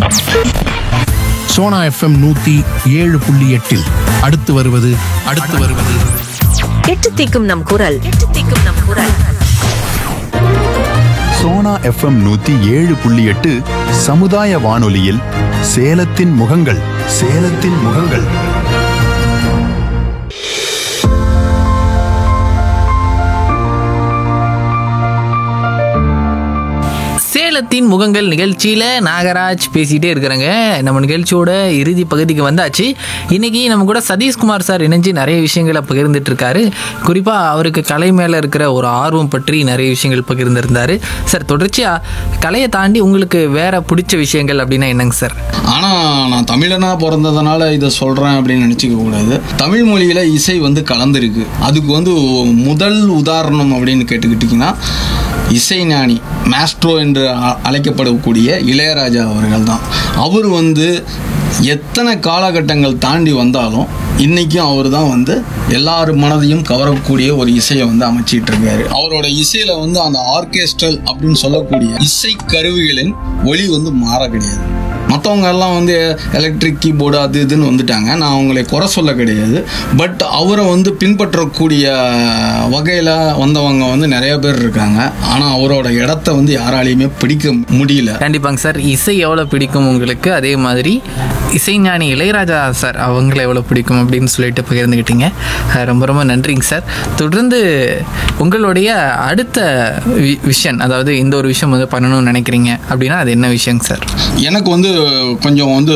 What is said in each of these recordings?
Sona FM நூத்தி ஏழு புள்ளி எட்டில் அடுத்து வருவது அடுத்து வருவது எட்டு தீக்கும் நம் குரல் எட்டு தீக்கும் நம் குரல் சோனா எஃப்எம் நூத்தி ஏழு புள்ளி எட்டு சமுதாய வானொலியில் சேலத்தின் முகங்கள் சேலத்தின் முகங்கள் சேலத்தின் முகங்கள் நிகழ்ச்சியில் நாகராஜ் பேசிகிட்டே இருக்கிறேங்க நம்ம நிகழ்ச்சியோட இறுதி பகுதிக்கு வந்தாச்சு இன்னைக்கு நம்ம கூட சதீஷ்குமார் சார் இணைஞ்சு நிறைய விஷயங்களை பகிர்ந்துட்டு இருக்காரு குறிப்பாக அவருக்கு கலை மேலே இருக்கிற ஒரு ஆர்வம் பற்றி நிறைய விஷயங்கள் பகிர்ந்திருந்தாரு சார் தொடர்ச்சியாக கலையை தாண்டி உங்களுக்கு வேற பிடிச்ச விஷயங்கள் அப்படின்னா என்னங்க சார் ஆனால் நான் தமிழனா பிறந்ததுனால இதை சொல்கிறேன் அப்படின்னு நினச்சிக்க கூடாது தமிழ் மொழியில் இசை வந்து கலந்துருக்கு அதுக்கு வந்து முதல் உதாரணம் அப்படின்னு கேட்டுக்கிட்டிங்கன்னா இசைஞானி மாஸ்ட்ரோ என்று அ- அழைக்கப்படக்கூடிய இளையராஜா அவர்கள் தான் அவர் வந்து எத்தனை காலகட்டங்கள் தாண்டி வந்தாலும் இன்றைக்கும் அவர் தான் வந்து எல்லார் மனதையும் கவரக்கூடிய ஒரு இசையை வந்து அமைச்சிட்டு இருக்காரு அவரோட இசையில் வந்து அந்த ஆர்கெஸ்ட்ரல் அப்படின்னு சொல்லக்கூடிய இசை கருவிகளின் ஒளி வந்து மாற கிடையாது மற்றவங்க எல்லாம் வந்து எலக்ட்ரிக் கீபோர்டு அது இதுன்னு வந்துட்டாங்க நான் அவங்களை குறை சொல்ல கிடையாது பட் அவரை வந்து பின்பற்றக்கூடிய வகையில் வந்தவங்க வந்து நிறைய பேர் இருக்காங்க ஆனால் அவரோட இடத்த வந்து யாராலையுமே பிடிக்க முடியல கண்டிப்பாங்க சார் இசை எவ்வளோ பிடிக்கும் உங்களுக்கு அதே மாதிரி இசைஞானி இளையராஜா சார் அவங்கள எவ்வளோ பிடிக்கும் அப்படின்னு சொல்லிட்டு பகிர்ந்துக்கிட்டீங்க அஹ் ரொம்ப ரொம்ப நன்றிங்க சார் தொடர்ந்து உங்களுடைய அடுத்த வி- விஷன் அதாவது இந்த ஒரு விஷயம் வந்து பண்ணணும்னு நினைக்கிறீங்க அப்படின்னா அது என்ன விஷயங்க சார் எனக்கு வந்து கொஞ்சம் வந்து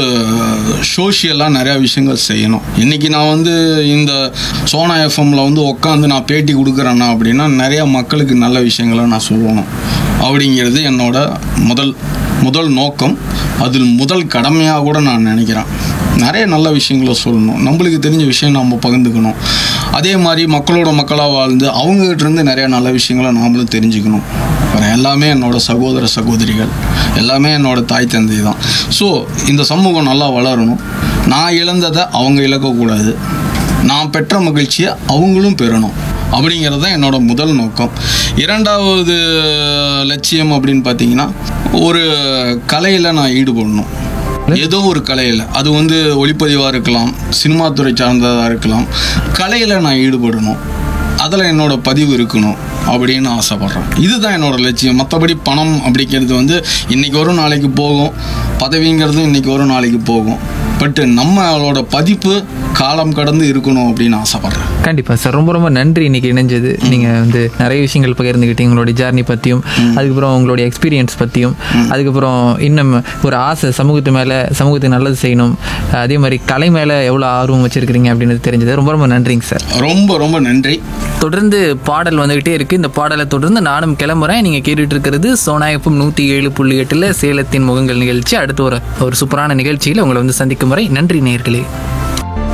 சோஷியலாக நிறையா விஷயங்கள் செய்யணும் இன்றைக்கி நான் வந்து இந்த சோனா எஃப்எம்மில் வந்து உட்காந்து நான் பேட்டி கொடுக்குறேன்னா அப்படின்னா நிறையா மக்களுக்கு நல்ல விஷயங்களை நான் சொல்லணும் அப்படிங்கிறது என்னோட முதல் முதல் நோக்கம் அதில் முதல் கடமையாக கூட நான் நினைக்கிறேன் நிறைய நல்ல விஷயங்களை சொல்லணும் நம்மளுக்கு தெரிஞ்ச விஷயம் நம்ம பகிர்ந்துக்கணும் அதே மாதிரி மக்களோட மக்களாக வாழ்ந்து அவங்ககிட்ட இருந்து நிறைய நல்ல விஷயங்களை நாமளும் தெரிஞ்சுக்கணும் வேற எல்லாமே என்னோட சகோதர சகோதரிகள் எல்லாமே என்னோட தாய் தந்தை தான் ஸோ இந்த சமூகம் நல்லா வளரணும் நான் இழந்ததை அவங்க இழக்கக்கூடாது நான் பெற்ற மகிழ்ச்சியை அவங்களும் பெறணும் அப்படிங்கிறது தான் என்னோட முதல் நோக்கம் இரண்டாவது லட்சியம் அப்படின்னு பார்த்தீங்கன்னா ஒரு கலையில் நான் ஈடுபடணும் ஏதோ ஒரு கலையில் அது வந்து ஒளிப்பதிவாக இருக்கலாம் சினிமா துறை சார்ந்ததாக இருக்கலாம் கலையில் நான் ஈடுபடணும் அதில் என்னோட பதிவு இருக்கணும் அப்படின்னு ஆசைப்பட்றேன் இதுதான் என்னோட லட்சியம் மற்றபடி பணம் அப்படிங்கிறது வந்து இன்னைக்கு வரும் நாளைக்கு போகும் பதவிங்கிறதும் இன்னைக்கு வரும் நாளைக்கு போகும் பட் நம்மளோட பதிப்பு காலம் கடந்து இருக்கணும் அப்படின்னு ஆசைப்பட்றேன் கண்டிப்பாக சார் ரொம்ப ரொம்ப நன்றி இன்னைக்கு இணைஞ்சது நீங்கள் வந்து நிறைய விஷயங்கள் பகிர்ந்துக்கிட்டீங்க உங்களுடைய ஜேர்னி பற்றியும் அதுக்கப்புறம் உங்களுடைய எக்ஸ்பீரியன்ஸ் பற்றியும் அதுக்கப்புறம் இன்னும் ஒரு ஆசை சமூகத்து மேலே சமூகத்துக்கு நல்லது செய்யணும் அதே மாதிரி கலை மேலே எவ்வளோ ஆர்வம் வச்சிருக்கிறீங்க அப்படின்றது தெரிஞ்சது ரொம்ப ரொம்ப நன்றிங்க சார் ரொம்ப ரொம்ப நன்றி தொடர்ந்து பாடல் வந்துகிட்டே இருக்கு இந்த பாடலை தொடர்ந்து நானும் கிளம்புறேன் நீங்க கேட்டுட்டு இருக்கிறது சோனா எஃப்எம் நூத்தி ஏழு புள்ளி எட்டுல சேலத்தின் முகங்கள் நிகழ்ச்சி அடுத்து ஒரு ஒரு சூப்பரான நிகழ்ச்சியில் உங்களை வந்து சந்திக்கும் வரை நன்றி நேர்களே